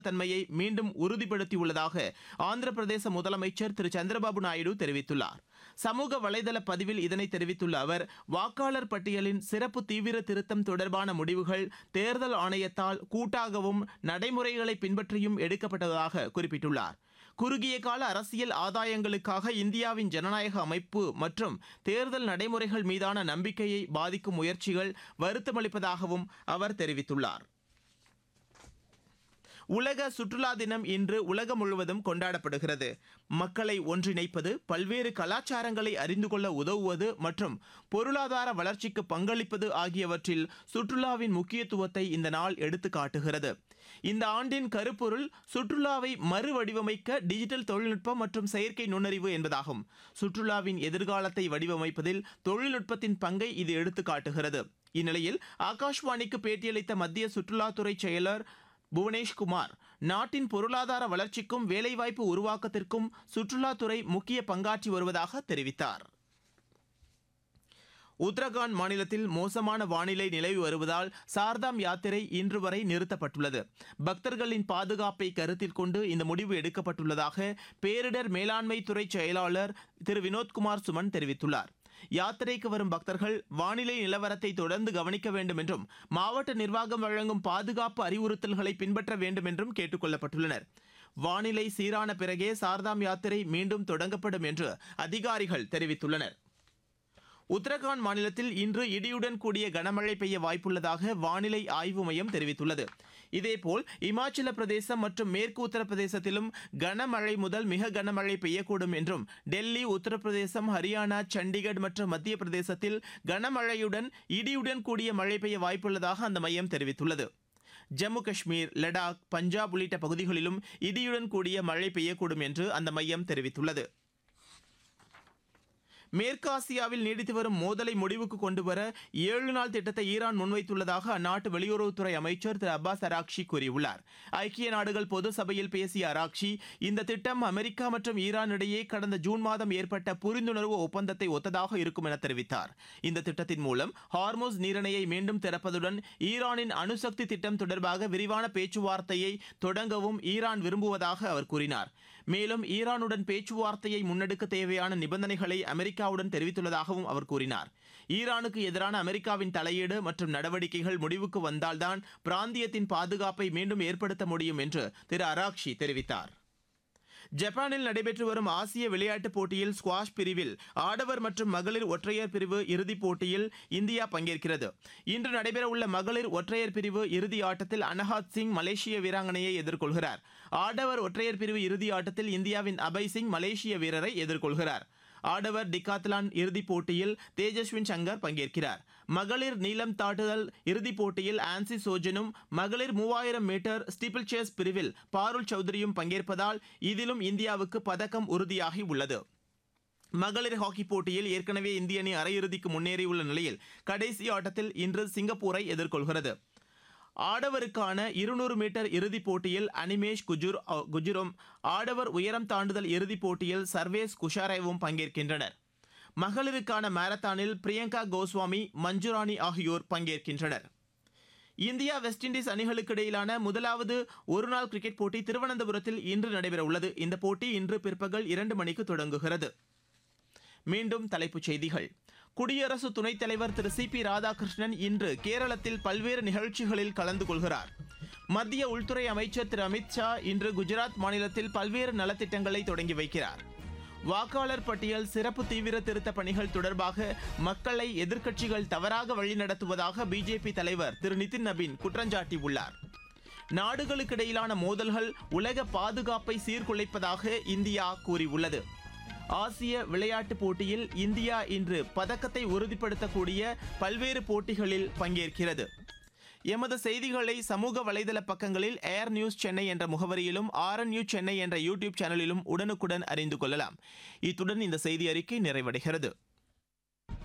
தன்மையை மீண்டும் உறுதிப்படுத்தியுள்ளதாக ஆந்திர பிரதேச முதலமைச்சர் திரு சந்திரபாபு நாயுடு தெரிவித்துள்ளார் சமூக வலைதள பதிவில் இதனை தெரிவித்துள்ள அவர் வாக்காளர் பட்டியலின் சிறப்பு தீவிர திருத்தம் தொடர்பான முடிவுகள் தேர்தல் ஆணையத்தால் கூட்டாகவும் நடைமுறைகளை பின்பற்றியும் எடுக்கப்பட்டதாக குறிப்பிட்டுள்ளார் குறுகிய கால அரசியல் ஆதாயங்களுக்காக இந்தியாவின் ஜனநாயக அமைப்பு மற்றும் தேர்தல் நடைமுறைகள் மீதான நம்பிக்கையை பாதிக்கும் முயற்சிகள் வருத்தமளிப்பதாகவும் அவர் தெரிவித்துள்ளார் உலக சுற்றுலா தினம் இன்று உலகம் முழுவதும் கொண்டாடப்படுகிறது மக்களை ஒன்றிணைப்பது பல்வேறு கலாச்சாரங்களை அறிந்து கொள்ள உதவுவது மற்றும் பொருளாதார வளர்ச்சிக்கு பங்களிப்பது ஆகியவற்றில் சுற்றுலாவின் முக்கியத்துவத்தை இந்த நாள் எடுத்து காட்டுகிறது இந்த ஆண்டின் கருப்பொருள் சுற்றுலாவை மறுவடிவமைக்க டிஜிட்டல் தொழில்நுட்பம் மற்றும் செயற்கை நுண்ணறிவு என்பதாகும் சுற்றுலாவின் எதிர்காலத்தை வடிவமைப்பதில் தொழில்நுட்பத்தின் பங்கை இது எடுத்து காட்டுகிறது இந்நிலையில் ஆகாஷ்வாணிக்கு பேட்டியளித்த மத்திய சுற்றுலாத்துறை செயலர் புவனேஷ்குமார் நாட்டின் பொருளாதார வளர்ச்சிக்கும் வேலைவாய்ப்பு உருவாக்கத்திற்கும் சுற்றுலாத்துறை முக்கிய பங்காற்றி வருவதாக தெரிவித்தார் உத்தரகாண்ட் மாநிலத்தில் மோசமான வானிலை நிலவி வருவதால் சார்தாம் யாத்திரை இன்று வரை நிறுத்தப்பட்டுள்ளது பக்தர்களின் பாதுகாப்பை கருத்தில் கொண்டு இந்த முடிவு எடுக்கப்பட்டுள்ளதாக பேரிடர் மேலாண்மை துறை செயலாளர் திரு வினோத்குமார் சுமன் தெரிவித்துள்ளார் யாத்திரைக்கு வரும் பக்தர்கள் வானிலை நிலவரத்தை தொடர்ந்து கவனிக்க வேண்டும் என்றும் மாவட்ட நிர்வாகம் வழங்கும் பாதுகாப்பு அறிவுறுத்தல்களை பின்பற்ற வேண்டும் என்றும் கேட்டுக் கொள்ளப்பட்டுள்ளனர் வானிலை சீரான பிறகே சார்தாம் யாத்திரை மீண்டும் தொடங்கப்படும் என்று அதிகாரிகள் தெரிவித்துள்ளனர் உத்தரகாண்ட் மாநிலத்தில் இன்று இடியுடன் கூடிய கனமழை பெய்ய வாய்ப்புள்ளதாக வானிலை ஆய்வு மையம் தெரிவித்துள்ளது இதேபோல் இமாச்சல பிரதேசம் மற்றும் மேற்கு உத்தரப்பிரதேசத்திலும் கனமழை முதல் மிக கனமழை பெய்யக்கூடும் என்றும் டெல்லி உத்தரப்பிரதேசம் ஹரியானா சண்டிகர் மற்றும் மத்திய பிரதேசத்தில் கனமழையுடன் இடியுடன் கூடிய மழை பெய்ய வாய்ப்புள்ளதாக அந்த மையம் தெரிவித்துள்ளது ஜம்மு காஷ்மீர் லடாக் பஞ்சாப் உள்ளிட்ட பகுதிகளிலும் இடியுடன் கூடிய மழை பெய்யக்கூடும் என்று அந்த மையம் தெரிவித்துள்ளது மேற்காசியாவில் நீடித்து வரும் மோதலை முடிவுக்கு கொண்டுவர ஏழு நாள் திட்டத்தை ஈரான் முன்வைத்துள்ளதாக அந்நாட்டு வெளியுறவுத்துறை அமைச்சர் திரு அப்பாஸ் அராக்ஷி கூறியுள்ளார் ஐக்கிய நாடுகள் பொது சபையில் பேசிய அராக்ஷி இந்த திட்டம் அமெரிக்கா மற்றும் ஈரான் இடையே கடந்த ஜூன் மாதம் ஏற்பட்ட புரிந்துணர்வு ஒப்பந்தத்தை ஒத்ததாக இருக்கும் என தெரிவித்தார் இந்த திட்டத்தின் மூலம் ஹார்மோஸ் நீரிணையை மீண்டும் திறப்பதுடன் ஈரானின் அணுசக்தி திட்டம் தொடர்பாக விரிவான பேச்சுவார்த்தையை தொடங்கவும் ஈரான் விரும்புவதாக அவர் கூறினார் மேலும் ஈரானுடன் பேச்சுவார்த்தையை முன்னெடுக்க தேவையான நிபந்தனைகளை அமெரிக்காவுடன் தெரிவித்துள்ளதாகவும் அவர் கூறினார் ஈரானுக்கு எதிரான அமெரிக்காவின் தலையீடு மற்றும் நடவடிக்கைகள் முடிவுக்கு வந்தால்தான் பிராந்தியத்தின் பாதுகாப்பை மீண்டும் ஏற்படுத்த முடியும் என்று திரு அராக்ஷி தெரிவித்தார் ஜப்பானில் நடைபெற்று வரும் ஆசிய விளையாட்டுப் போட்டியில் ஸ்குவாஷ் பிரிவில் ஆடவர் மற்றும் மகளிர் ஒற்றையர் பிரிவு இறுதிப் போட்டியில் இந்தியா பங்கேற்கிறது இன்று நடைபெறவுள்ள மகளிர் ஒற்றையர் பிரிவு இறுதி ஆட்டத்தில் அனஹாத் சிங் மலேசிய வீராங்கனையை எதிர்கொள்கிறார் ஆடவர் ஒற்றையர் பிரிவு இறுதி ஆட்டத்தில் இந்தியாவின் அபய் சிங் மலேசிய வீரரை எதிர்கொள்கிறார் ஆடவர் டிகாத்லான் இறுதிப் போட்டியில் தேஜஸ்வின் சங்கர் பங்கேற்கிறார் மகளிர் நீளம் தாண்டுதல் இறுதிப் போட்டியில் ஆன்சி சோஜனும் மகளிர் மூவாயிரம் மீட்டர் ஸ்டீப்பிள் சேஸ் பிரிவில் பாருல் சௌத்ரியும் பங்கேற்பதால் இதிலும் இந்தியாவுக்கு பதக்கம் உறுதியாகி உள்ளது மகளிர் ஹாக்கி போட்டியில் ஏற்கனவே இந்திய அணி அரையிறுதிக்கு முன்னேறியுள்ள நிலையில் கடைசி ஆட்டத்தில் இன்று சிங்கப்பூரை எதிர்கொள்கிறது ஆடவருக்கான இருநூறு மீட்டர் இறுதிப் போட்டியில் அனிமேஷ் குஜுர் குஜுரும் ஆடவர் உயரம் தாண்டுதல் இறுதிப் போட்டியில் சர்வேஸ் குஷாரேவும் பங்கேற்கின்றனர் மகளிருக்கான மாரத்தானில் பிரியங்கா கோஸ்வாமி மஞ்சுராணி ஆகியோர் பங்கேற்கின்றனர் இந்தியா வெஸ்ட் இண்டீஸ் அணிகளுக்கு இடையிலான முதலாவது ஒருநாள் கிரிக்கெட் போட்டி திருவனந்தபுரத்தில் இன்று நடைபெறவுள்ளது இந்த போட்டி இன்று பிற்பகல் இரண்டு மணிக்கு தொடங்குகிறது மீண்டும் தலைப்புச் செய்திகள் குடியரசு துணைத் தலைவர் திரு சி பி ராதாகிருஷ்ணன் இன்று கேரளத்தில் பல்வேறு நிகழ்ச்சிகளில் கலந்து கொள்கிறார் மத்திய உள்துறை அமைச்சர் திரு அமித் ஷா இன்று குஜராத் மாநிலத்தில் பல்வேறு நலத்திட்டங்களை தொடங்கி வைக்கிறார் வாக்காளர் பட்டியல் சிறப்பு தீவிர திருத்த பணிகள் தொடர்பாக மக்களை எதிர்க்கட்சிகள் தவறாக வழிநடத்துவதாக பிஜேபி தலைவர் திரு நிதின் நபீன் குற்றஞ்சாட்டியுள்ளார் நாடுகளுக்கிடையிலான மோதல்கள் உலக பாதுகாப்பை சீர்குலைப்பதாக இந்தியா கூறியுள்ளது ஆசிய விளையாட்டுப் போட்டியில் இந்தியா இன்று பதக்கத்தை உறுதிப்படுத்தக்கூடிய பல்வேறு போட்டிகளில் பங்கேற்கிறது எமது செய்திகளை சமூக வலைதள பக்கங்களில் ஏர் நியூஸ் சென்னை என்ற முகவரியிலும் ஆர் நியூஸ் சென்னை என்ற யூடியூப் சேனலிலும் உடனுக்குடன் அறிந்து கொள்ளலாம் இத்துடன் இந்த செய்தி அறிக்கை நிறைவடைகிறது